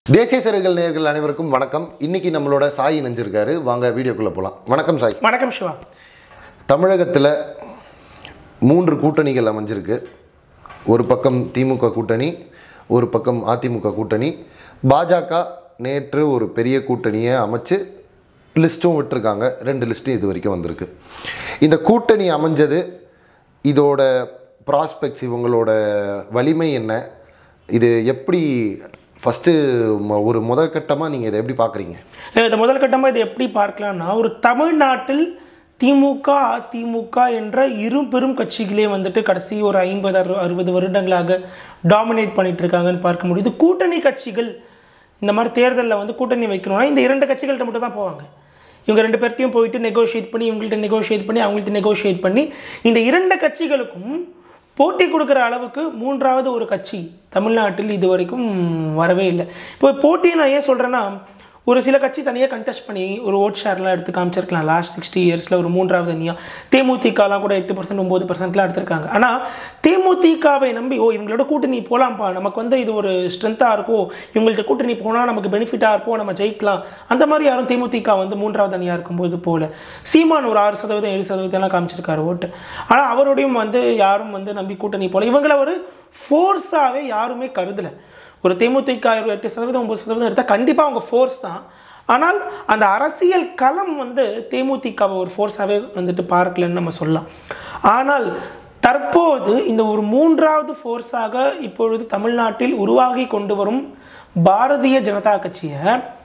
தேசிய சிறுகள் நேயர்கள் அனைவருக்கும் வணக்கம் இன்னைக்கு நம்மளோட சாய் இணைஞ்சிருக்காரு வாங்க வீடியோக்குள்ளே போகலாம் வணக்கம் சாய் வணக்கம் சிவா தமிழகத்தில் மூன்று கூட்டணிகள் அமைஞ்சிருக்கு ஒரு பக்கம் திமுக கூட்டணி ஒரு பக்கம் அதிமுக கூட்டணி பாஜக நேற்று ஒரு பெரிய கூட்டணியை அமைச்சு லிஸ்ட்டும் விட்டுருக்காங்க ரெண்டு லிஸ்ட்டும் இது வரைக்கும் வந்திருக்கு இந்த கூட்டணி அமைஞ்சது இதோட ப்ராஸ்பெக்ட்ஸ் இவங்களோட வலிமை என்ன இது எப்படி ஃபஸ்ட்டு ஒரு முதற்கட்டமாக நீங்கள் இதை எப்படி பார்க்குறீங்க இந்த முதல் கட்டமாக இதை எப்படி பார்க்கலாம்னா ஒரு தமிழ்நாட்டில் திமுக அதிமுக என்ற இரு பெரும் கட்சிகளே வந்துட்டு கடைசி ஒரு ஐம்பது அறு அறுபது வருடங்களாக டாமினேட் பண்ணிட்டு இருக்காங்கன்னு பார்க்க முடியுது கூட்டணி கட்சிகள் இந்த மாதிரி தேர்தலில் வந்து கூட்டணி வைக்கணும்னா இந்த இரண்டு கட்சிகள்கிட்ட மட்டும் தான் போவாங்க இவங்க ரெண்டு பேர்த்தையும் போயிட்டு நெகோஷியேட் பண்ணி இவங்கள்ட்ட நெகோஷியேட் பண்ணி அவங்கள்ட்ட நெகோஷியேட் பண்ணி இந்த இரண்டு கட்சிகளுக்கும் போட்டி கொடுக்குற அளவுக்கு மூன்றாவது ஒரு கட்சி தமிழ்நாட்டில் இது வரைக்கும் வரவே இல்லை இப்போ போட்டி நான் ஏன் சொல்கிறேன்னா ஒரு சில கட்சி தனியாக கண்டெஸ்ட் பண்ணி ஒரு ஓட் ஷேர்லாம் எடுத்து காமிச்சிருக்கலாம் லாஸ்ட் சிக்ஸ்டி இயர்ஸில் ஒரு மூன்றாவது அணியாக தேமுதிகலாம் கூட எட்டு பர்சன்ட் ஒம்பது பர்சன்ட்லாம் எடுத்திருக்காங்க ஆனால் தேமுதிகவை நம்பி ஓ இவங்களோட கூட்டணி போகலாம்ப்பா நமக்கு வந்து இது ஒரு ஸ்ட்ரென்த்தாக இருக்கும் இவங்கள்ட்ட கூட்டணி போனால் நமக்கு பெனிஃபிட்டாக இருக்கும் நம்ம ஜெயிக்கலாம் அந்த மாதிரி யாரும் தேமுதிக வந்து மூன்றாவது அணியாக இருக்கும்போது போல சீமான் ஒரு ஆறு சதவீதம் ஏழு சதவீதம்லாம் காமிச்சிருக்காரு ஓட்டு ஆனால் அவரோடையும் வந்து யாரும் வந்து நம்பி கூட்டணி போல இவங்களை ஒரு ஃபோர்ஸாகவே யாருமே கருதலை ஒரு தேமுதிக ஒரு எட்டு சதவீதம் ஒம்பது சதவீதம் எடுத்தால் கண்டிப்பாக அவங்க ஃபோர்ஸ் தான் ஆனால் அந்த அரசியல் களம் வந்து தேமுதிகவை ஒரு ஃபோர்ஸாகவே வந்துட்டு பார்க்கலன்னு நம்ம சொல்லலாம் ஆனால் தற்போது இந்த ஒரு மூன்றாவது ஃபோர்ஸாக இப்பொழுது தமிழ்நாட்டில் உருவாகி கொண்டு வரும் பாரதிய ஜனதா கட்சியை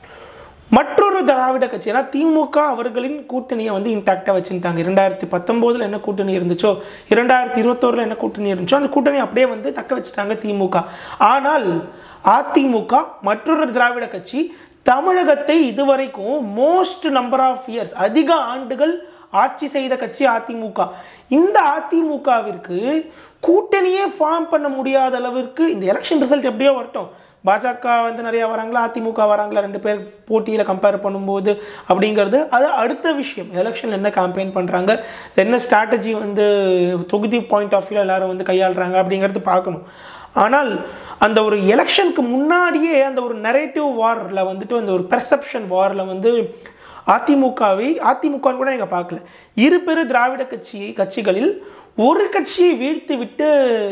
மற்றொரு திராவிட கட்சி ஏன்னா திமுக அவர்களின் கூட்டணியை வந்து இன்டாக்டாக வச்சுட்டாங்க இரண்டாயிரத்தி பத்தொம்போதில் என்ன கூட்டணி இருந்துச்சோ இரண்டாயிரத்தி இருபத்தோரில் என்ன கூட்டணி இருந்துச்சோ அந்த கூட்டணி அப்படியே வந்து தக்க வச்சுட்டாங்க திமுக ஆனால் அதிமுக மற்றொரு திராவிட கட்சி தமிழகத்தை இதுவரைக்கும் மோஸ்ட் நம்பர் ஆஃப் இயர்ஸ் அதிக ஆண்டுகள் ஆட்சி செய்த கட்சி அதிமுக இந்த அதிமுகவிற்கு கூட்டணியே ஃபார்ம் பண்ண முடியாத அளவிற்கு இந்த எலெக்ஷன் ரிசல்ட் எப்படியோ வரட்டும் பாஜக வந்து நிறையா வராங்களா அதிமுக வராங்களா ரெண்டு பேர் போட்டியில் கம்பேர் பண்ணும்போது அப்படிங்கிறது அது அடுத்த விஷயம் எலெக்ஷன் என்ன கேம்பெயின் பண்ணுறாங்க என்ன ஸ்ட்ராட்டஜி வந்து தொகுதி பாயிண்ட் ஆஃப் வியூ எல்லாரும் வந்து கையாளுறாங்க அப்படிங்கிறது பார்க்கணும் ஆனால் அந்த ஒரு எலெக்ஷனுக்கு முன்னாடியே அந்த ஒரு நரேட்டிவ் வாரில் வந்துட்டு அந்த ஒரு பெர்செப்ஷன் வாரில் வந்து அதிமுகவை அதிமுகன்னு கூட எங்கள் பார்க்கல இரு பெரு திராவிட கட்சி கட்சிகளில் ஒரு கட்சியை வீழ்த்தி விட்டு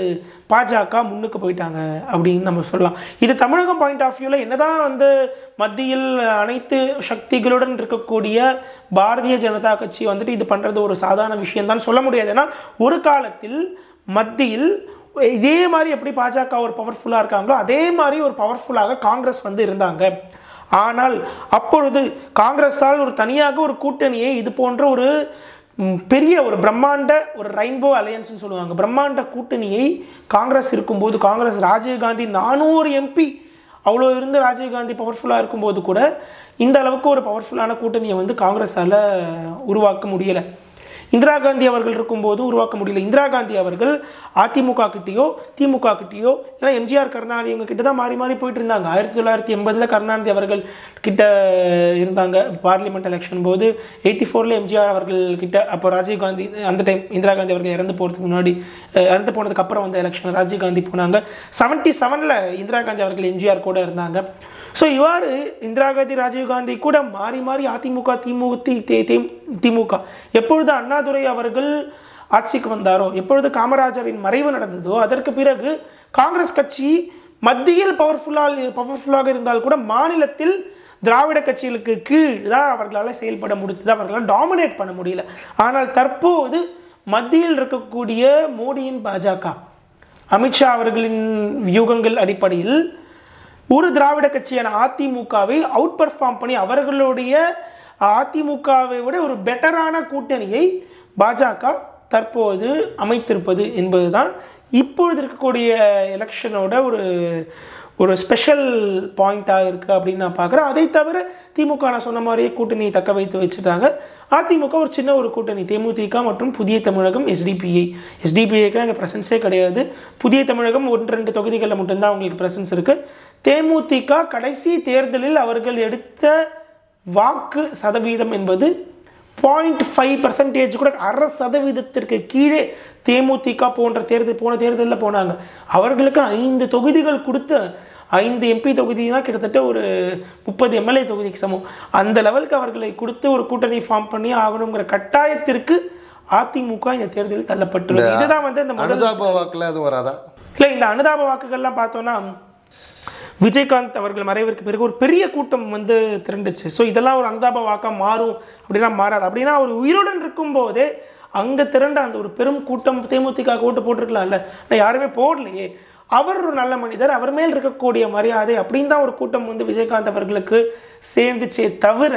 பாஜக முன்னுக்கு போயிட்டாங்க அப்படின்னு நம்ம சொல்லலாம் இது தமிழகம் பாயிண்ட் ஆஃப் வியூவில் என்னதான் வந்து மத்தியில் அனைத்து சக்திகளுடன் இருக்கக்கூடிய பாரதிய ஜனதா கட்சி வந்துட்டு இது பண்ணுறது ஒரு சாதாரண விஷயம் சொல்ல முடியாது ஏன்னா ஒரு காலத்தில் மத்தியில் இதே மாதிரி எப்படி பாஜக ஒரு பவர்ஃபுல்லாக இருக்காங்களோ அதே மாதிரி ஒரு பவர்ஃபுல்லாக காங்கிரஸ் வந்து இருந்தாங்க ஆனால் அப்பொழுது காங்கிரஸால் ஒரு தனியாக ஒரு கூட்டணியை இது போன்ற ஒரு ம், பெரிய ஒரு பிரம்மாண்ட ஒரு ரெயின்போ அலையன்ஸ்னு சொல்லுவாங்க பிரம்மாண்ட கூட்டணியை காங்கிரஸ் இருக்கும்போது காங்கிரஸ் ராஜீவ்காந்தி நானூறு எம்பி அவ்வளோ இருந்து ராஜீவ்காந்தி பவர்ஃபுல்லாக இருக்கும்போது கூட இந்த அளவுக்கு ஒரு பவர்ஃபுல்லான கூட்டணியை வந்து காங்கிரஸால் உருவாக்க முடியலை இந்திரா காந்தி அவர்கள் இருக்கும்போது உருவாக்க முடியல இந்திரா காந்தி அவர்கள் அதிமுக கிட்டேயோ திமுக கிட்டேயோ ஏன்னா எம்ஜிஆர் கருணாநிதி இவங்க கிட்ட தான் மாறி மாறி போயிட்டு இருந்தாங்க ஆயிரத்தி தொள்ளாயிரத்தி எண்பதில் கருணாநிதி அவர்கள் கிட்ட இருந்தாங்க பார்லிமெண்ட் எலெக்ஷன் போது எயிட்டி ஃபோரில் எம்ஜிஆர் அவர்கள் கிட்ட அப்போ ராஜீவ் காந்தி அந்த டைம் இந்திரா காந்தி அவர்கள் இறந்து போகிறதுக்கு முன்னாடி அஹ், இறந்து போனதுக்கு அப்புறம் வந்த எலெக்ஷன் ராஜீவ் காந்தி போனாங்க செவன்ட்டி செவனில் இந்திரா காந்தி அவர்கள் எம்ஜிஆர் கூட இருந்தாங்க ஸோ இவ்வாறு இந்திரா காந்தி ராஜீவ் காந்தி கூட மாறி மாறி அதிமுக திமுக தி- தி- தி- திமுக எப்பொழுது அண்ணாதுரை அவர்கள் ஆட்சிக்கு வந்தாரோ எப்பொழுது காமராஜரின் மறைவு நடந்ததோ அதற்கு பிறகு காங்கிரஸ் கட்சி மத்தியில் பவர்ஃபுல்லாக பவர்ஃபுல்லாக இருந்தால் கூட மாநிலத்தில் திராவிட கட்சிகளுக்கு கீழ் தான் அவர்களால் செயல்பட முடிஞ்சது அவர்களால் டாமினேட் பண்ண முடியல ஆனால் தற்போது மத்தியில் இருக்கக்கூடிய மோடியின் பாஜக அமித்ஷா அவர்களின் வியூகங்கள் அடிப்படையில் ஒரு திராவிட கட்சியான அதிமுகவை அவுட் பர்ஃபார்ம் பண்ணி அவர்களுடைய அதிமுகவை விட ஒரு பெட்டரான கூட்டணியை பாஜக தற்போது அமைத்திருப்பது என்பதுதான் இப்பொழுது இருக்கக்கூடிய எலெக்ஷனோட ஒரு ஒரு ஸ்பெஷல் பாயிண்ட்டாக இருக்குது அப்படின்னு நான் பார்க்குறேன் அதை தவிர திமுக நான் சொன்ன மாதிரியே கூட்டணி தக்க வைத்து வச்சுட்டாங்க அதிமுக ஒரு சின்ன ஒரு கூட்டணி தேமுதிக மற்றும் புதிய தமிழகம் எஸ்டிபிஐ எஸ்டிபிஐக்கு அங்கே ப்ரெசன்ஸே கிடையாது புதிய தமிழகம் ஒன்று ரெண்டு தொகுதிகளில் மட்டும்தான் அவங்களுக்கு ப்ரெசன்ஸ் இருக்குது தேமுதிக கடைசி தேர்தலில் அவர்கள் எடுத்த வாக்கு சதவீதம் என்பது பாயிண்ட் ஃபைவ் பர்சன்டேஜ் கூட அரை சதவீதத்திற்கு கீழே தேமுதிக போன்ற தேர்தல் போன தேர்தலில் போனாங்க அவர்களுக்கு ஐந்து தொகுதிகள் கொடுத்து ஐந்து எம்பி தொகுதினா கிட்டத்தட்ட ஒரு முப்பது எம்எல்ஏ தொகுதிக்கு சமம் அந்த லெவலுக்கு அவர்களை கொடுத்து ஒரு கூட்டணி ஃபார்ம் பண்ணி ஆகணுங்கிற கட்டாயத்திற்கு அதிமுக இந்த தேர்தலில் தள்ளப்பட்டுள்ளது இதுதான் வந்து இந்த முதல் அனுதாப வாக்குல அது வராதா இல்லை இந்த அனுதாப வாக்குகள்லாம் பார்த்தோன்னா விஜயகாந்த் அவர்கள் மறைவிற்கு பிறகு ஒரு பெரிய கூட்டம் வந்து திரண்டுச்சு ஸோ இதெல்லாம் ஒரு அனுதாப வாக்கா மாறும் அப்படின்னா மாறாது அப்படின்னா அவர் உயிருடன் இருக்கும்போதே அங்கே திரண்ட அந்த ஒரு பெரும் கூட்டம் தேமுதிக ஓட்டு போட்டிருக்கலாம்ல ஆனால் யாருமே போடலையே அவர் ஒரு நல்ல மனிதர் அவர் மேல் இருக்கக்கூடிய மரியாதை அப்படின்னு தான் ஒரு கூட்டம் வந்து விஜயகாந்த் அவர்களுக்கு சேர்ந்துச்சே தவிர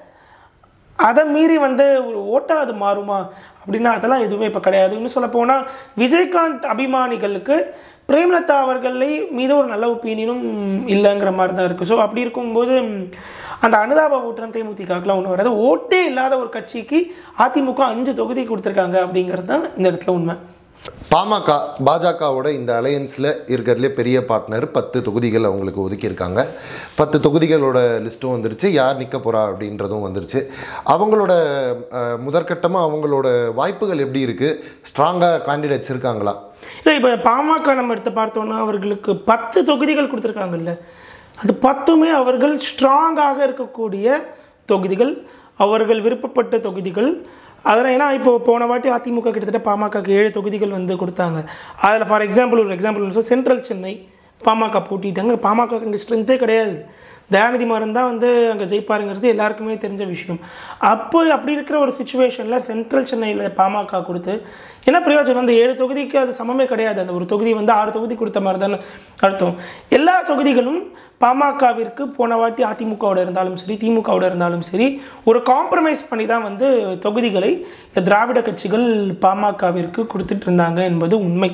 அதை மீறி வந்து ஒரு ஓட்டா அது மாறுமா அப்படின்னா அதெல்லாம் எதுவுமே இப்போ கிடையாது இன்னும் சொல்ல போனால் விஜயகாந்த் அபிமானிகளுக்கு பிரேமலதா அவர்களை மீது ஒரு நல்ல ஒப்பீனியனும் இல்லைங்கிற மாதிரி தான் இருக்குது ஸோ அப்படி இருக்கும்போது ம், அந்த அனுதாப ஓட்டம் தேமுதிகலாம் ஒன்றும் வராது ஓட்டே இல்லாத ஒரு கட்சிக்கு அதிமுக அஞ்சு தொகுதி கொடுத்துருக்காங்க அப்படிங்கிறது தான் இந்த இடத்துல உண்மை பாமக பாஜகவோட இந்த அலையன்ஸில் இருக்கிறதுலே பெரிய பார்ட்னர் பத்து தொகுதிகள் அவங்களுக்கு ஒதுக்கியிருக்காங்க பத்து தொகுதிகளோட லிஸ்ட்டும் வந்துருச்சு யார் நிற்க போகிறா அப்படின்றதும் வந்துருச்சு அவங்களோட அஹ், முதற்கட்டமாக அவங்களோட வாய்ப்புகள் எப்படி இருக்குது ஸ்ட்ராங்காக கேண்டிடேட்ஸ் இருக்காங்களா இல்லை இப்போ பாமக நம்ம எடுத்து பார்த்தோன்னா அவர்களுக்கு பத்து தொகுதிகள் கொடுத்துருக்காங்கல்ல அது பத்துமே அவர்கள் ஸ்ட்ராங்காக இருக்கக்கூடிய தொகுதிகள் அவர்கள் விருப்பப்பட்ட தொகுதிகள் அதில் ஏன்னா இப்போ போன வாட்டி அதிமுக கிட்டத்தட்ட பாமகக்கு ஏழு தொகுதிகள் வந்து கொடுத்தாங்க அதில் ஃபார் எக்ஸாம்பிள் ஒரு எக்ஸாம்பிள் சென்ட்ரல் சென்னை பாமக போட்டிட்டாங்க பாமக இங்கே ஸ்ட்ரென்த்தே கிடையாது தயாநிதி மாறன் தான் வந்து அங்கே ஜெயிப்பாருங்கிறது எல்லாருக்குமே தெரிஞ்ச விஷயம் அப்போ அப்படி இருக்கிற ஒரு சுச்சுவேஷனில் சென்ட்ரல் சென்னையில் பாமக கொடுத்து என்ன பிரயோஜனம் அந்த ஏழு தொகுதிக்கு அது சமமே கிடையாது அந்த ஒரு தொகுதி வந்து ஆறு தொகுதி கொடுத்த மாதிரி தானே அர்த்தம் எல்லா தொகுதிகளும் பாமகவிற்கு போன வாட்டி அதிமுகவோட இருந்தாலும் சரி திமுகவோட இருந்தாலும் சரி ஒரு காம்ப்ரமைஸ் பண்ணி தான் வந்து தொகுதிகளை இந்த திராவிட கட்சிகள் பாமகவிற்கு கொடுத்துட்டு இருந்தாங்க என்பது உண்மை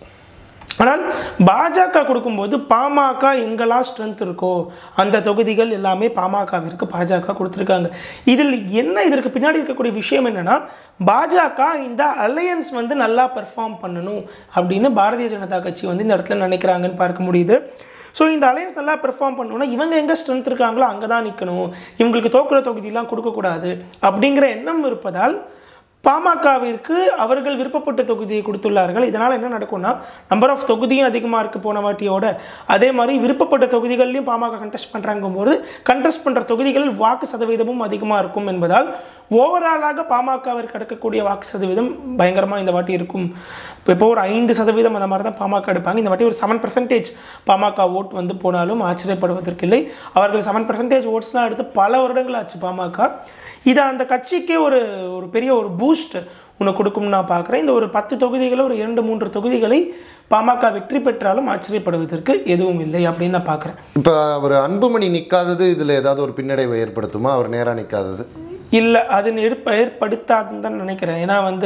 ஆனால் பாஜக கொடுக்கும்போது பாமக எங்கெல்லாம் ஸ்ட்ரென்த் இருக்கோ அந்த தொகுதிகள் எல்லாமே பாமகவிற்கு பாஜக கொடுத்துருக்காங்க இதில் என்ன இதற்கு பின்னாடி இருக்கக்கூடிய விஷயம் என்னன்னா பாஜக இந்த அலையன்ஸ் வந்து நல்லா பெர்ஃபார்ம் பண்ணணும் அப்படின்னு பாரதிய ஜனதா கட்சி வந்து இந்த இடத்துல நினைக்கிறாங்கன்னு பார்க்க முடியுது ஸோ இந்த அலையன்ஸ் நல்லா பெர்ஃபார்ம் பண்ணணும்னா இவங்க எங்கே ஸ்ட்ரென்த் இருக்காங்களோ அங்கே தான் நிற்கணும் இவங்களுக்கு தோக்குற தொகுதியெல்லாம் கொடுக்கக்கூடாது அப்படிங்கிற எண்ணம் இருப்பதால் பாமகவிற்கு அவர்கள் விருப்பப்பட்ட தொகுதியை கொடுத்துள்ளார்கள் இதனால் என்ன நடக்கும்னா நம்பர் ஆஃப் தொகுதியும் அதிகமாக இருக்குது போன வாட்டியோட அதே மாதிரி விருப்பப்பட்ட தொகுதிகள்லையும் பாமக கண்டெஸ்ட் பண்ணுறாங்கும்போது கண்டெஸ்ட் பண்ணுற தொகுதிகளில் வாக்கு சதவீதமும் அதிகமாக இருக்கும் என்பதால் ஓவராலாக பாமகவிற்கு எடுக்கக்கூடிய வாக்கு சதவீதம் பயங்கரமாக இந்த வாட்டி இருக்கும் இப்போ இப்போ ஒரு ஐந்து சதவீதம் அந்த மாதிரி தான் பாமக எடுப்பாங்க இந்த வாட்டி ஒரு செவன் பர்சன்டேஜ் பாமக ஓட் வந்து போனாலும் ஆச்சரியப்படுவதற்கில்லை அவர்கள் செவன் பர்சன்டேஜ் ஓட்ஸ்லாம் எடுத்து பல வருடங்கள் ஆச்சு பாமக இது அந்த கட்சிக்கே ஒரு ஒரு பெரிய ஒரு பூஸ்ட் உனக்கு கொடுக்கும்னு நான் பார்க்குறேன் இந்த ஒரு பத்து தொகுதிகளை ஒரு இரண்டு மூன்று தொகுதிகளை பாமக வெற்றி பெற்றாலும் ஆச்சரியப்படுவதற்கு எதுவும் இல்லை அப்படின்னு நான் பார்க்குறேன் இப்போ அவர் அன்புமணி நிற்காதது இதில் ஏதாவது ஒரு பின்னடைவை ஏற்படுத்துமா அவர் நேராக நிற்காதது இல்லை அது ஏற்ப ஏற்படுத்தாதுன்னு தான் நினைக்கிறேன் ஏன்னா வந்து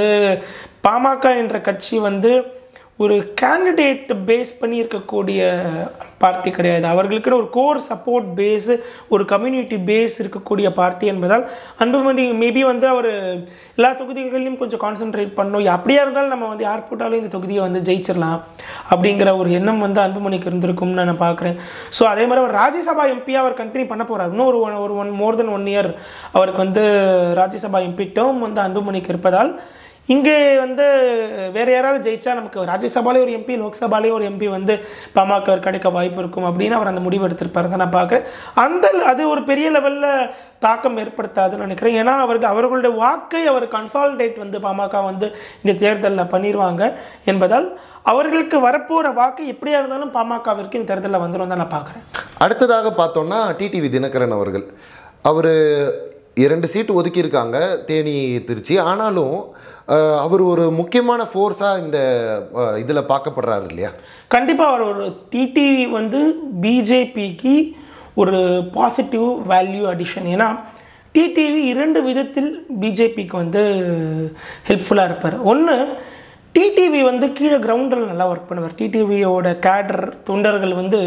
பாமக என்ற கட்சி வந்து ஒரு கேண்டிடேட் பேஸ் பண்ணி இருக்கக்கூடிய பார்ட்டி கிடையாது அவர்களுக்குன்னு ஒரு கோர் சப்போர்ட் பேஸு ஒரு கம்யூனிட்டி பேஸ் இருக்கக்கூடிய பார்ட்டி என்பதால் அன்புமணி மேபி வந்து அவர் எல்லா தொகுதிகளிலும் கொஞ்சம் கான்சென்ட்ரேட் பண்ணணும் அப்படியா இருந்தாலும் நம்ம வந்து யார் போட்டாலும் இந்த தொகுதியை வந்து ஜெயிச்சிடலாம் அப்படிங்கிற ஒரு எண்ணம் வந்து அன்புமணிக்கு இருந்திருக்கும்னு நான் பார்க்குறேன் ஸோ அதே மாதிரி அவர் ராஜ்யசபா எம்பியாக அவர் கண்டினியூ பண்ண போகிறார் இன்னும் ஒரு one- ஒரு one more then one year அவருக்கு வந்து ராஜ்யசபா எம்பி டேர்ம் வந்து அன்புமணிக்கு இருப்பதால் இங்கே வந்து வேற யாராவது ஜெயிச்சா நமக்கு ராஜ்யசபாலே ஒரு எம்பி லோக்சபாலே ஒரு எம்பி வந்து பாமக கிடைக்க வாய்ப்பு இருக்கும் அப்படின்னு அவர் அந்த முடிவு எடுத்திருப்பாரு தான் நான் பார்க்குறேன் அந்த அது ஒரு பெரிய லெவலில் தாக்கம் ஏற்படுத்தாதுன்னு நினைக்கிறேன் ஏன்னா அவருக்கு அவர்களுடைய வாக்கை அவர் கன்சால்டேட் வந்து பாமக வந்து இந்த தேர்தலில் பண்ணிடுவாங்க என்பதால் அவர்களுக்கு வரப்போகிற வாக்கு எப்படியா இருந்தாலும் பாமகவிற்கு இந்த தேர்தலில் வந்துடும் தான் நான் பார்க்குறேன் அடுத்ததாக பார்த்தோம்னா டிடிவி தினகரன் அவர்கள் அவர் இரண்டு சீட்டு ஒதுக்கியிருக்காங்க தேனி திருச்சி ஆனாலும் அஹ், அவர் ஒரு முக்கியமான ஃபோர்ஸாக இந்த இதில் பார்க்கப்படுறாரு இல்லையா கண்டிப்பாக அவர் ஒரு டிடிவி வந்து பிஜேபிக்கு ஒரு பாசிட்டிவ் வேல்யூ அடிஷன் ஏன்னா டிடிவி இரண்டு விதத்தில் பிஜேபிக்கு வந்து ஹெல்ப்ஃபுல்லாக இருப்பார் ஒன்று டிடிவி வந்து கீழே கிரவுண்டில் நல்லா ஒர்க் பண்ணுவார் டிடிவியோட கேடர் தொண்டர்கள் வந்து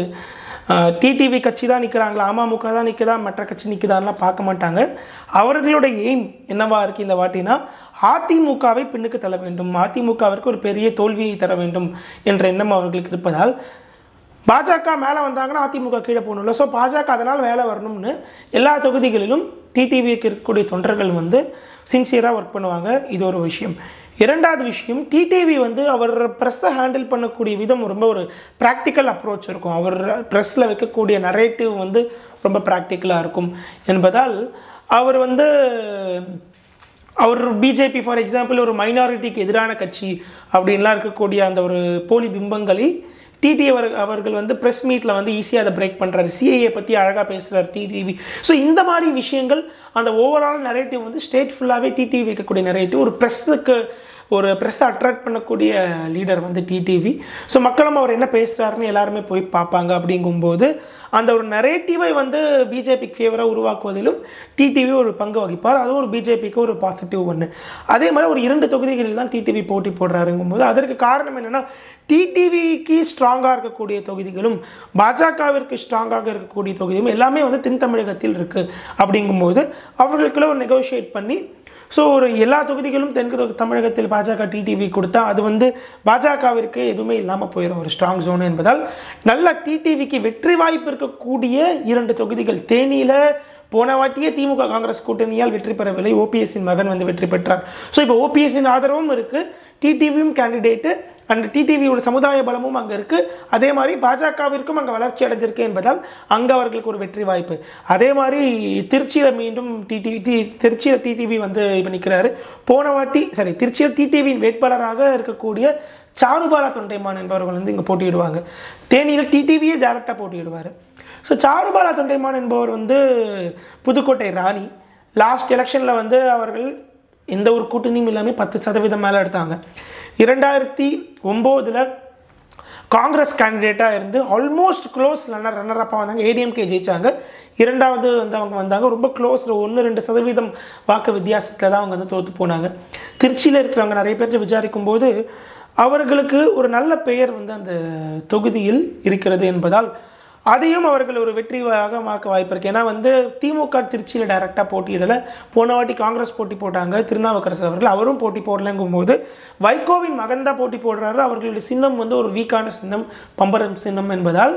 டிடிவி கட்சி தான் நிற்கிறாங்களா அமமுக தான் நிற்குதா மற்ற கட்சி நிற்குதான்லாம் பார்க்க மாட்டாங்க அவர்களோட எய்ம் என்னவா இருக்குது இந்த வாட்டினா அதிமுகவை பின்னுக்கு தள்ள வேண்டும் அதிமுகவிற்கு ஒரு பெரிய தோல்வியை தர வேண்டும் என்ற எண்ணம் அவர்களுக்கு இருப்பதால் பாஜக மேலே வந்தாங்கன்னா அதிமுக கீழே போகணும்ல ஸோ பாஜக அதனால் மேலே வரணும்னு எல்லா தொகுதிகளிலும் டிடிவிக்கு இருக்கக்கூடிய தொண்டர்கள் வந்து சின்சியராக ஒர்க் பண்ணுவாங்க இது ஒரு விஷயம் இரண்டாவது விஷயம் டிடிவி வந்து அவர் ப்ரெஸ்ஸை ஹேண்டில் பண்ணக்கூடிய விதம் ரொம்ப ஒரு ப்ராக்டிக்கல் அப்ரோச் இருக்கும் அவர் ப்ரெஸ்ஸில் வைக்கக்கூடிய நரேட்டிவ் வந்து ரொம்ப ப்ராக்டிக்கலாக இருக்கும் என்பதால் அவர் வந்து அவர் பிஜேபி ஃபார் எக்ஸாம்பிள் ஒரு மைனாரிட்டிக்கு எதிரான கட்சி அப்படின்லாம் இருக்கக்கூடிய அந்த ஒரு போலி பிம்பங்களை டிடி அவர் அவர்கள் வந்து ப்ரெஸ் மீட்டில் வந்து ஈஸியாக அதை பிரேக் பண்ணுறாரு சிஏஏ பற்றி அழகாக பேசுகிறார் டிடிவி ஸோ இந்த மாதிரி விஷயங்கள் அந்த ஓவரால் நரேட்டிவ் வந்து ஸ்டேட் ஃபுல்லாகவே டிடிவி வைக்கக்கூடிய நரேட்டிவ் ஒரு ப்ரெஸ்ஸுக்கு ஒரு ப்ரெஸ்ஸை அட்ராக்ட் பண்ணக்கூடிய லீடர் வந்து டிடிவி ஸோ மக்களும் அவர் என்ன பேசுகிறாருன்னு எல்லாருமே போய் பார்ப்பாங்க அப்படிங்கும்போது அந்த ஒரு நரேட்டிவை வந்து பிஜேபிக்கு ஃபேவராக உருவாக்குவதிலும் டிடிவி ஒரு பங்கு வகிப்பார் அதுவும் ஒரு பிஜேபிக்கு ஒரு பாசிட்டிவ் ஒன்று அதே மாதிரி ஒரு இரண்டு தொகுதிகளில் தான் டிடிவி போட்டி போடுறாருங்கும்போது அதற்கு காரணம் என்னென்னா டிடிவிக்கு ஸ்ட்ராங்காக இருக்கக்கூடிய தொகுதிகளும் பாஜகவிற்கு ஸ்ட்ராங்காக இருக்கக்கூடிய தொகுதியும் எல்லாமே வந்து தென் தமிழகத்தில் இருக்குது அப்படிங்கும்போது அவர்களுக்குள்ள ஒரு நெகோஷியேட் பண்ணி ஸோ ஒரு எல்லா தொகுதிகளும் தென் தமிழகத்தில் பாஜக டிடிவி கொடுத்தா அது வந்து பாஜகவிற்கு எதுவுமே இல்லாமல் போயிடும் ஒரு ஸ்ட்ராங் ஜோன் என்பதால் நல்ல டிடிவிக்கு வெற்றி வாய்ப்பு இருக்கக்கூடிய இரண்டு தொகுதிகள் தேனியில் போன வாட்டியே திமுக காங்கிரஸ் கூட்டணியால் வெற்றி பெறவில்லை ஓபிஎஸ்ஸின் மகன் வந்து வெற்றி பெற்றார் ஸோ இப்போ ஓபிஎஸ்ஸின் ஆதரவும் இருக்குது டிடிவியும் கேண்டிடேட்டு அண்ட் டிடிவியோட சமுதாய பலமும் அங்கே இருக்குது அதே மாதிரி பாஜகவிற்கும் அங்கே வளர்ச்சி அடைஞ்சிருக்கு என்பதால் அங்கே அவர்களுக்கு ஒரு வெற்றி வாய்ப்பு அதே மாதிரி திருச்சியில் மீண்டும் டிடிவி தி திருச்சியில் டிடிவி வந்து இப்போ நிற்கிறாரு போன வாட்டி சரி திருச்சியில் டிடிவியின் வேட்பாளராக இருக்கக்கூடிய சாருபாலா தொண்டைமான் என்பவர்கள் வந்து இங்கே போட்டியிடுவாங்க தேனியில் டிடிவியே டேரெக்டாக போட்டியிடுவார் ஸோ சாருபாலா தொண்டைமான் என்பவர் வந்து புதுக்கோட்டை ராணி லாஸ்ட் எலெக்ஷனில் வந்து அவர்கள் எந்த ஒரு கூட்டணியும் இல்லாமல் பத்து சதவீதம் மேலே எடுத்தாங்க இரண்டாயிரத்தி ஒம்போதில் காங்கிரஸ் கேண்டிடேட்டாக இருந்து ஆல்மோஸ்ட் க்ளோஸ் ரன்னர் ரன்னரப்பாக வந்தாங்க ஏடிஎம்கே ஜெயிச்சாங்க இரண்டாவது வந்து அவங்க வந்தாங்க ரொம்ப க்ளோஸில் ஒன்று ரெண்டு சதவீதம் வாக்கு வித்தியாசத்தில் தான் அவங்க வந்து தோற்று போனாங்க திருச்சியில் இருக்கிறவங்க நிறைய பேர்ட்ட விசாரிக்கும் போது அவர்களுக்கு ஒரு நல்ல பெயர் வந்து அந்த தொகுதியில் இருக்கிறது என்பதால் அதையும் அவர்கள் ஒரு வெற்றியாக மாக்க வாய்ப்பு இருக்குது ஏன்னா வந்து திமுக திருச்சியில் டைரெக்டாக போட்டியிடலை போன வாட்டி காங்கிரஸ் போட்டி போட்டாங்க திருநாவுக்கரசு அவர்கள் அவரும் போட்டி போடலைங்கும் போது வைகோவின் மகன் தான் போட்டி போடுறாரு அவர்களுடைய சின்னம் வந்து ஒரு வீக்கான சின்னம் பம்பரம் சின்னம் என்பதால்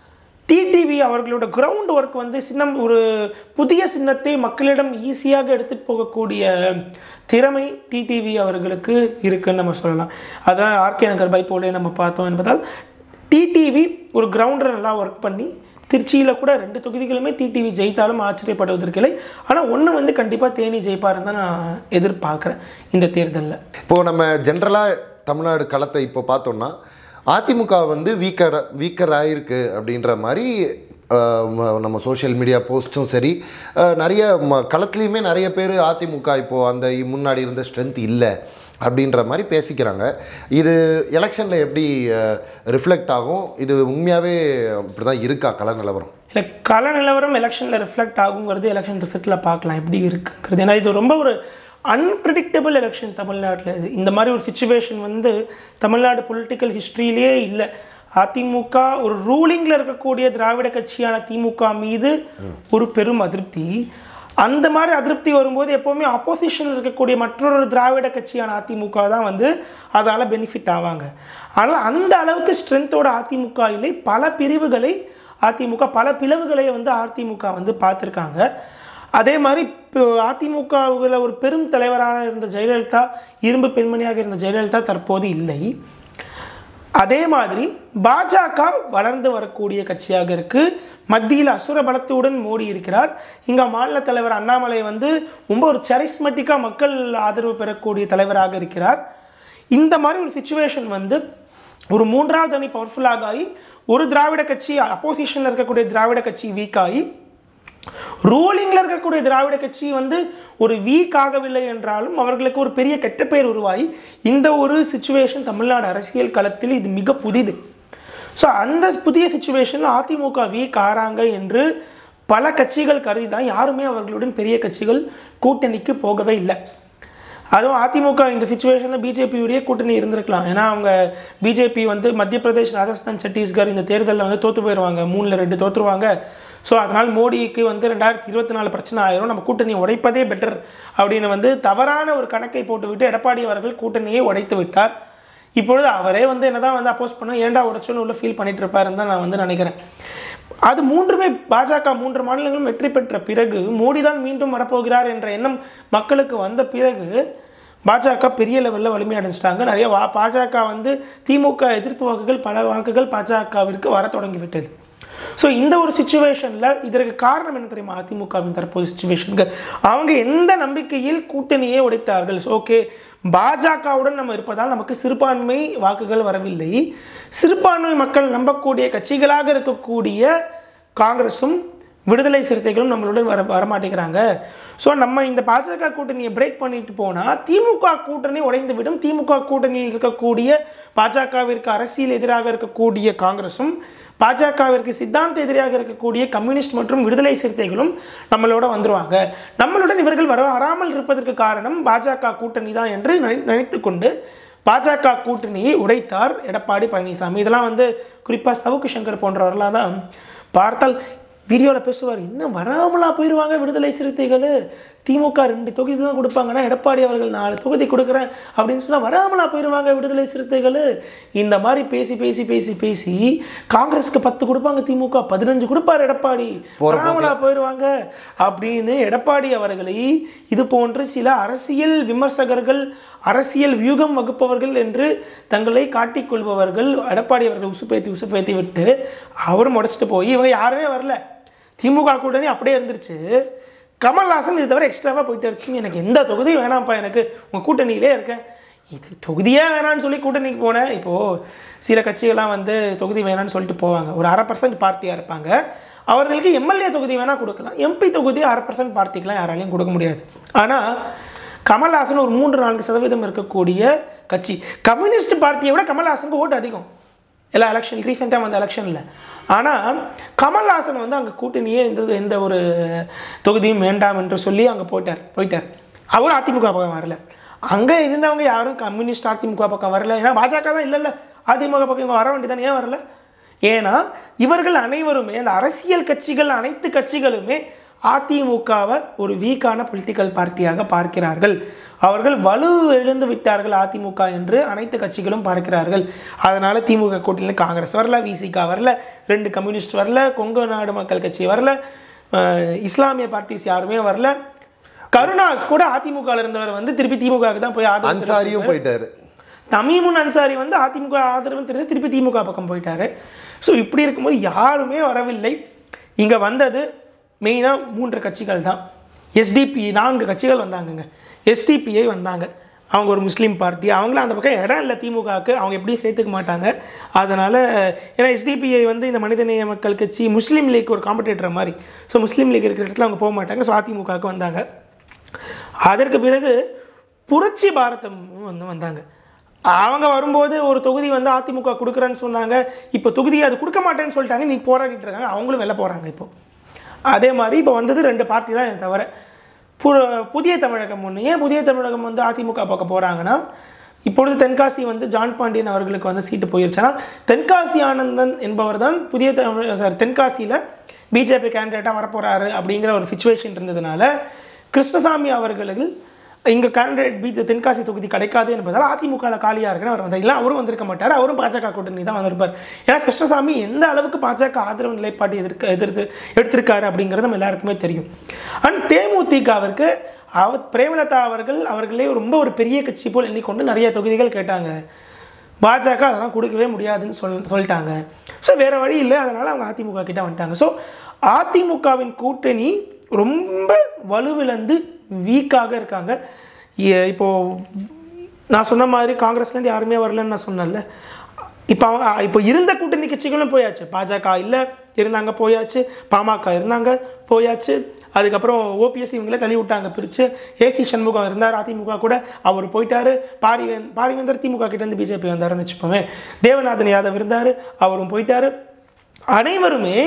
டிடிவி அவர்களோட கிரவுண்ட் ஒர்க் வந்து சின்னம் ஒரு புதிய சின்னத்தை மக்களிடம் ஈஸியாக எடுத்துகிட்டு போகக்கூடிய திறமை டிடிவி அவர்களுக்கு இருக்குன்னு நம்ம சொல்லலாம் அதான் ஆர்கே நகர் பைப்போலே நம்ம பார்த்தோம் என்பதால் டிடிவி ஒரு கிரவுண்டில் நல்லா ஒர்க் பண்ணி திருச்சியில் கூட ரெண்டு தொகுதிகளுமே டிடிவி ஜெயித்தாலும் ஆச்சரியப்படுவதற்கு இல்லை ஆனால் ஒன்று வந்து கண்டிப்பாக தேனி ஜெயிப்பாருன்னு தான் நான் எதிர்பார்க்குறேன் இந்த தேர்தலில் இப்போது நம்ம ஜென்ரலாக தமிழ்நாடு களத்தை இப்போ பார்த்தோம்னா அதிமுக வந்து வீக்கர் வீக்கர் ஆயிருக்கு அப்படின்ற மாதிரி அஹ், ம- நம்ம சோஷியல் மீடியா போஸ்ட்டும் சரி அஹ், நிறைய ம களத்துலேயுமே நிறைய பேர் அதிமுக இப்போது அந்த முன்னாடி இருந்த ஸ்ட்ரென்த் இல்லை அப்படின்ற மாதிரி பேசிக்கிறாங்க இது எலெக்ஷனில் எப்படி ரிஃப்ளெக்ட் ஆகும் இது உண்மையாகவே இப்படி தான் இருக்கா கள நிலவரம் இல்லை கள நிலவரம் எலெக்ஷனில் ரிஃப்ளெக்ட் ஆகுங்கிறது எலெக்ஷன் ரிசல்ட்டில் பார்க்கலாம் எப்படி இருக்குங்கிறது ஏன்னா இது ரொம்ப ஒரு அன்பிரடிக்டபிள் எலெக்ஷன் தமிழ்நாட்டில் இது இந்த மாதிரி ஒரு சுச்சுவேஷன் வந்து தமிழ்நாடு பொலிட்டிக்கல் ஹிஸ்ட்ரியிலேயே இல்லை அதிமுக ஒரு ரூலிங்கில் இருக்கக்கூடிய திராவிட கட்சியான திமுக மீது ஒரு பெரும் அதிருப்தி அந்த மாதிரி அதிருப்தி வரும்போது எப்போவுமே ஆப்போசிஷனில் இருக்கக்கூடிய மற்றொரு திராவிட கட்சியான அதிமுக தான் வந்து அதால் பெனிஃபிட் ஆவாங்க ஆனால் அந்த அளவுக்கு ஸ்ட்ரென்த்தோட அதிமுக இல்லை பல பிரிவுகளை அதிமுக பல பிளவுகளை வந்து அதிமுக வந்து பார்த்துருக்காங்க அதே மாதிரி இப்போ அதிமுகவில் ஒரு பெரும் தலைவரான இருந்த ஜெயலலிதா இரும்பு பெண்மணியாக இருந்த ஜெயலலிதா தற்போது இல்லை அதே மாதிரி பாஜக வளர்ந்து வரக்கூடிய கட்சியாக இருக்கு மத்தியில் அசுர பலத்துடன் மோடி இருக்கிறார் இங்க மாநில தலைவர் அண்ணாமலை வந்து ரொம்ப ஒரு சரிஸ்மெட்டிக்காக மக்கள் ஆதரவு பெறக்கூடிய தலைவராக இருக்கிறார் இந்த மாதிரி ஒரு சுச்சுவேஷன் வந்து ஒரு மூன்றாவது அணி பவர்ஃபுல்லாக ஆகி ஒரு திராவிட கட்சி அப்போசிஷனில் இருக்கக்கூடிய திராவிட கட்சி வீக் ஆகி ரூலிங்கில் இருக்கக்கூடிய திராவிட கட்சி வந்து ஒரு வீக் ஆகவில்லை என்றாலும் அவர்களுக்கு ஒரு பெரிய கெட்ட பெயர் உருவாகி இந்த ஒரு சுச்சுவேஷன் தமிழ்நாடு அரசியல் களத்தில் இது மிக புதிது ஸோ அந்த புதிய சுச்சுவேஷனில் அதிமுக வீக் ஆறாங்க என்று பல கட்சிகள் கருதி தான் யாருமே அவர்களுடன் பெரிய கட்சிகள் கூட்டணிக்கு போகவே இல்லை அதுவும் அதிமுக இந்த சுச்சுவேஷனில் பிஜேபியுடைய கூட்டணி இருந்திருக்கலாம் ஏன்னா அவங்க பிஜேபி வந்து மத்திய பிரதேஷ் ராஜஸ்தான் சத்தீஸ்கர் இந்த தேர்தலில் வந்து தோற்று போயிடுவாங்க மூணில் ரெண்டு தோற்றுருவாங்க ஸோ அதனால் மோடிக்கு வந்து ரெண்டாயிரத்தி இருபத்தி நாலு பிரச்சனை ஆயிரும் நம்ம கூட்டணி உடைப்பதே பெட்டர் அப்படின்னு வந்து தவறான ஒரு கணக்கை போட்டுவிட்டு எடப்பாடி அவர்கள் கூட்டணியை உடைத்து விட்டார் இப்பொழுது அவரே வந்து என்னதான் வந்து அப்போஸ் பண்ண ஏன்டா உடைச்சோன்னு உள்ள ஃபீல் பண்ணிட்டு இருப்பாருன்னு தான் நான் வந்து நினைக்கிறேன் அது மூன்றுமே பாஜக மூன்று மாநிலங்களும் வெற்றி பெற்ற பிறகு மோடி தான் மீண்டும் வரப்போகிறார் என்ற எண்ணம் மக்களுக்கு வந்த பிறகு பாஜக பெரிய லெவலில் வலிமை அடைஞ்சிட்டாங்க நிறைய வா பாஜக வந்து திமுக எதிர்ப்பு வாக்குகள் பல வாக்குகள் பாஜகவிற்கு வர தொடங்கிவிட்டது ஸோ இந்த ஒரு சுச்சுவேஷனில் இதற்கு காரணம் என்ன தெரியுமா அதிமுகவின் தற்போது சுச்சுவேஷனுக்கு அவங்க எந்த நம்பிக்கையில் கூட்டணியை உடைத்தார்கள் ஓகே பாஜகவுடன் நம்ம இருப்பதால் நமக்கு சிறுபான்மை வாக்குகள் வரவில்லை சிறுபான்மை மக்கள் நம்பக்கூடிய கட்சிகளாக இருக்கக்கூடிய காங்கிரஸும் விடுதலை சிறுத்தைகளும் நம்மளுடன் வர வரமாட்டேங்கிறாங்க ஸோ நம்ம இந்த பாஜக கூட்டணியை பிரேக் பண்ணிட்டு போனால் திமுக கூட்டணி உடைந்து விடும் திமுக கூட்டணியில் இருக்கக்கூடிய பாஜகவிற்கு அரசியல் எதிராக இருக்கக்கூடிய காங்கிரஸும் பாஜகவிற்கு சித்தாந்த எதிராக இருக்கக்கூடிய கம்யூனிஸ்ட் மற்றும் விடுதலை சிறுத்தைகளும் நம்மளோட வந்துருவாங்க நம்மளுடன் இவர்கள் வர வராமல் இருப்பதற்கு காரணம் பாஜக கூட்டணி தான் என்று நினை- நினைத்து கொண்டு பாஜக கூட்டணியை உடைத்தார் எடப்பாடி பழனிசாமி இதெல்லாம் வந்து குறிப்பாக சவுக்கு சங்கர் போன்றவர்களாக தான் பார்த்தால் வீடியோவில் பேசுவார் இன்னும் வராமலா போயிடுவாங்க விடுதலை சிறுத்தைகள் திமுக ரெண்டு தொகுதி தான் கொடுப்பாங்கன்னா எடப்பாடி அவர்கள் நாலு தொகுதி கொடுக்குறேன் அப்படின்னு சொன்னால் வராமலா போயிடுவாங்க விடுதலை சிறுத்தைகள் இந்த மாதிரி பேசி பேசி பேசி பேசி காங்கிரஸ்க்கு பத்து கொடுப்பாங்க திமுக பதினஞ்சு கொடுப்பார் எடப்பாடி வராமலா போயிடுவாங்க அப்படின்னு எடப்பாடி அவர்களை இது போன்று சில அரசியல் விமர்சகர்கள் அரசியல் வியூகம் வகுப்பவர்கள் என்று தங்களை காட்டிக்கொள்பவர்கள் எடப்பாடி அவர்களை உசுப்பேத்தி உசுப்பேத்தி விட்டு அவரும் உடைச்சிட்டு போய் இவங்க யாருமே வரல திமுக கூட்டணி அப்படியே இருந்துருச்சு கமல்ஹாசன் இது தவிர எக்ஸ்ட்ராவாக போயிட்டு இருக்கீங்க எனக்கு எந்த தொகுதியும் வேணாம்ப்பா எனக்கு உங்கள் கூட்டணியிலே இருக்கேன் இது தொகுதியே வேணான்னு சொல்லி கூட்டணிக்கு போனேன் இப்போது சில கட்சிகள்லாம் வந்து தொகுதி வேணான்னு சொல்லிட்டு போவாங்க ஒரு அரை பர்சன்ட் பார்ட்டியாக இருப்பாங்க அவர்களுக்கு எம்எல்ஏ தொகுதி வேணால் கொடுக்கலாம் எம்பி தொகுதி அரை பர்சன்ட் பார்ட்டிக்கெலாம் யாராலையும் கொடுக்க முடியாது ஆனால் கமல்ஹாசன் ஒரு மூன்று நான்கு சதவீதம் இருக்கக்கூடிய கட்சி கம்யூனிஸ்ட் பார்ட்டியை விட கமல்ஹாசனுக்கு ஓட்டு அதிகம் எல்லா எலெக்ஷன் ரீசெண்டாக வந்த எலெக்ஷனில் ஆனால் கமல்ஹாசன் வந்து அங்கே கூட்டணியே எந்த எந்த ஒரு தொகுதியும் வேண்டாம் என்று சொல்லி அங்கே போயிட்டார் போயிட்டார் அவர் அதிமுக பக்கம் வரல அங்கே இருந்தவங்க யாரும் கம்யூனிஸ்ட் அதிமுக பக்கம் வரல ஏன்னா பாஜக தான் இல்லைல்ல அதிமுக பக்கம் இவங்க வர வேண்டியதானே ஏன் வரல ஏன்னா இவர்கள் அனைவருமே அந்த அரசியல் கட்சிகள் அனைத்து கட்சிகளுமே அதிமுகவை ஒரு வீக்கான பொலிட்டிக்கல் பார்ட்டியாக பார்க்கிறார்கள் அவர்கள் வலு எழுந்து விட்டார்கள் அதிமுக என்று அனைத்து கட்சிகளும் பார்க்கிறார்கள் அதனால் திமுக கூட்டணியில் காங்கிரஸ் வரல விசிகா வரல ரெண்டு கம்யூனிஸ்ட் வரல கொங்கு நாடு மக்கள் கட்சி வரல அஹ் இஸ்லாமிய பார்ட்டிஸ் யாருமே வரல கருணாஸ் கூட அதிமுகவில் இருந்தவர் வந்து திருப்பி திமுகவுக்கு தான் போய் ஆதரவு அன்சாரியும் போயிட்டாரு தமிமுன் அன்சாரி வந்து அதிமுக ஆதரவு தெரிஞ்சு திருப்பி திமுக பக்கம் போயிட்டாரு ஸோ இப்படி இருக்கும்போது யாருமே வரவில்லை இங்கே வந்தது மெயினாக மூன்று கட்சிகள் தான் எஸ்டிபி நான்கு கட்சிகள் வந்தாங்கங்க எஸ்டிபிஐ வந்தாங்க அவங்க ஒரு முஸ்லீம் பார்ட்டி அவங்களும் அந்த பக்கம் இடம் இல்லை திமுகவுக்கு அவங்க எப்படியும் சேர்த்துக்க மாட்டாங்க அதனால் ஏன்னா எஸ்டிபிஐ வந்து இந்த மனிதநேய மக்கள் கட்சி முஸ்லீம் லீக் ஒரு காம்படேட்டர் மாதிரி ஸோ முஸ்லீம் லீக் இருக்கிற இடத்துல அவங்க போக மாட்டாங்க ஸோ அதிமுகவுக்கு வந்தாங்க அதற்கு பிறகு புரட்சி பாரதம் வந்து வந்தாங்க அவங்க வரும்போது ஒரு தொகுதி வந்து அதிமுக கொடுக்குறேன்னு சொன்னாங்க இப்போ தொகுதி அது கொடுக்க மாட்டேன்னு சொல்லிட்டாங்க நீ போராடிட்டு இருக்காங்க அவங்களும் வெளில போகிறாங்க இப்போ அதே மாதிரி இப்போ வந்தது ரெண்டு பார்ட்டி தான் இதை தவிர பு புதிய தமிழகம் ஒன்று ஏன் புதிய தமிழகம் வந்து அதிமுக பக்கம் போகிறாங்கன்னா இப்பொழுது தென்காசி வந்து ஜான் பாண்டியன் அவர்களுக்கு வந்து சீட்டு போயிருச்சுன்னா தென்காசி ஆனந்தன் என்பவர் தான் புதிய தமிழ் சாரி தென்காசியில் பிஜேபி கேண்டிடேட்டாக வரப்போகிறாரு அப்படிங்கிற ஒரு சுச்சுவேஷன் இருந்ததுனால கிருஷ்ணசாமி அவர்களுக்கு இங்கே கேண்டிடேட் பிஜே தென்காசி தொகுதி கிடைக்காது என்பதால் அதிமுகவில் காலியாக இருக்குன்னு அவர் வந்தார் இல்லை அவரும் வந்திருக்க மாட்டார் அவரும் பாஜக கூட்டணி தான் வந்திருப்பார் ஏன்னா கிருஷ்ணசாமி எந்த அளவுக்கு பாஜக ஆதரவு நிலைப்பாட்டை எதிர்க்க எதிர்த்து எடுத்திருக்காரு அப்படிங்கிறது நம்ம எல்லாருக்குமே தெரியும் அண்ட் தேமுதிகவிற்கு அவர் பிரேமலதா அவர்கள் அவர்களே ரொம்ப ஒரு பெரிய கட்சி போல் எண்ணிக்கொண்டு நிறைய தொகுதிகள் கேட்டாங்க பாஜக அதெல்லாம் கொடுக்கவே முடியாதுன்னு சொல் சொல்லிட்டாங்க ஸோ வேறு வழி இல்லை அதனால் அவங்க அதிமுக கிட்ட வந்துட்டாங்க ஸோ அதிமுகவின் கூட்டணி ரொம்ப வலுவிழந்து வீக்காக இருக்காங்க ஏ- இப்போ நான் சொன்ன மாதிரி காங்கிரஸ்லேருந்து யாருமே வரலன்னு நான் சொன்னேன்ல இப்போ அவங்க இப்போ இருந்த கூட்டணி கட்சிகளும் போயாச்சு பாஜக இல்லை இருந்தாங்க போயாச்சு பாமக இருந்தாங்க போயாச்சு அதுக்கப்புறம் ஓபிஎஸ் இவங்களே தள்ளி விட்டாங்க பிரித்து ஏபி சண்முகம் இருந்தார் அதிமுக கூட அவர் போயிட்டாரு பாரிவேந் பாரிவேந்தர் திமுக கிட்டேருந்து பிஜேபி வந்தாருன்னு வச்சுப்போமே தேவநாதன் யாதவ் இருந்தார் அவரும் போயிட்டாரு அனைவருமே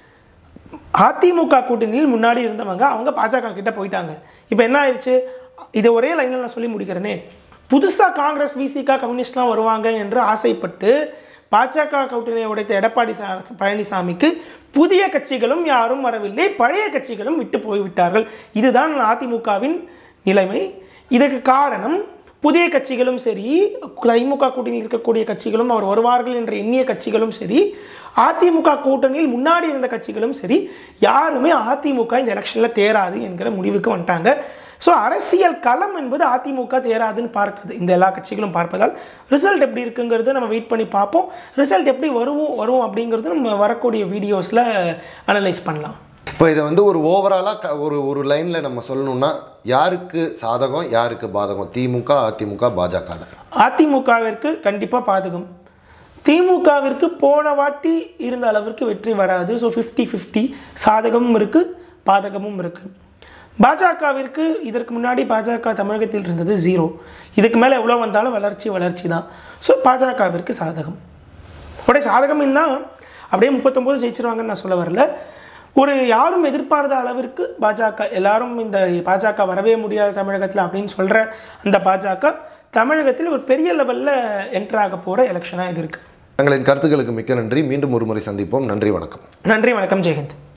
அதிமுக கூட்டணியில் முன்னாடி இருந்தவங்க அவங்க பாஜக கிட்ட போயிட்டாங்க இப்போ என்ன ஆயிடுச்சு இதை ஒரே லைனில் நான் சொல்லி முடிக்கிறேனே புதுசாக காங்கிரஸ் விசிகா கம்யூனிஸ்ட்லாம் வருவாங்க என்று ஆசைப்பட்டு பாஜக கூட்டணியை உடைத்த எடப்பாடி சா- பழனிசாமிக்கு புதிய கட்சிகளும் யாரும் வரவில்லை பழைய கட்சிகளும் விட்டு போய்விட்டார்கள் இதுதான் அதிமுகவின் நிலைமை இதற்கு காரணம் புதிய கட்சிகளும் சரி திமுக கூட்டணியில் இருக்கக்கூடிய கட்சிகளும் அவர் வருவார்கள் என்ற எண்ணிய கட்சிகளும் சரி அதிமுக கூட்டணியில் முன்னாடி இருந்த கட்சிகளும் சரி யாருமே அதிமுக இந்த எலெக்ஷனில் தேராது என்கிற முடிவுக்கு வந்துட்டாங்க ஸோ அரசியல் களம் என்பது அதிமுக தேராதுன்னு பார்க்குது இந்த எல்லா கட்சிகளும் பார்ப்பதால் ரிசல்ட் எப்படி இருக்குங்கிறத நம்ம வெயிட் பண்ணி பார்ப்போம் ரிசல்ட் எப்படி வருவோம் வரும் அப்படிங்கிறது நம்ம வரக்கூடிய வீடியோஸில் அனலைஸ் பண்ணலாம் இப்போ இதை வந்து ஒரு ஓவராலாக ஒரு ஒரு லைனில் நம்ம சொல்லணும்னா யாருக்கு சாதகம் யாருக்கு பாதகம் திமுக அதிமுக பாஜக அதிமுகவிற்கு கண்டிப்பாக பாதகம் திமுகவிற்கு போன வாட்டி இருந்த அளவிற்கு வெற்றி வராது ஸோ ஃபிஃப்டி ஃபிஃப்டி சாதகமும் இருக்குது பாதகமும் இருக்குது பாஜகவிற்கு இதற்கு முன்னாடி பாஜக தமிழகத்தில் இருந்தது ஜீரோ இதுக்கு மேலே எவ்வளோ வந்தாலும் வளர்ச்சி வளர்ச்சி தான் ஸோ பாஜகவிற்கு சாதகம் அப்படியே சாதகம் தான் அப்படியே முப்பத்தொம்போது ஜெயிச்சிருவாங்கன்னு நான் சொல்ல வரல ஒரு யாரும் எதிர்பார்த்த அளவிற்கு பாஜக எல்லாரும் இந்த பாஜக வரவே முடியாது தமிழகத்தில் அப்படின்னு சொல்கிற அந்த பாஜக தமிழகத்தில் ஒரு பெரிய லெவலில் என்டர் ஆக போகிற எலெக்ஷனாக இது இருக்குது தங்களின் கருத்துக்களுக்கு மிக்க நன்றி மீண்டும் ஒரு முறை சந்திப்போம் நன்றி வணக்கம் நன்றி வணக்கம் ஜெயஹிந்த்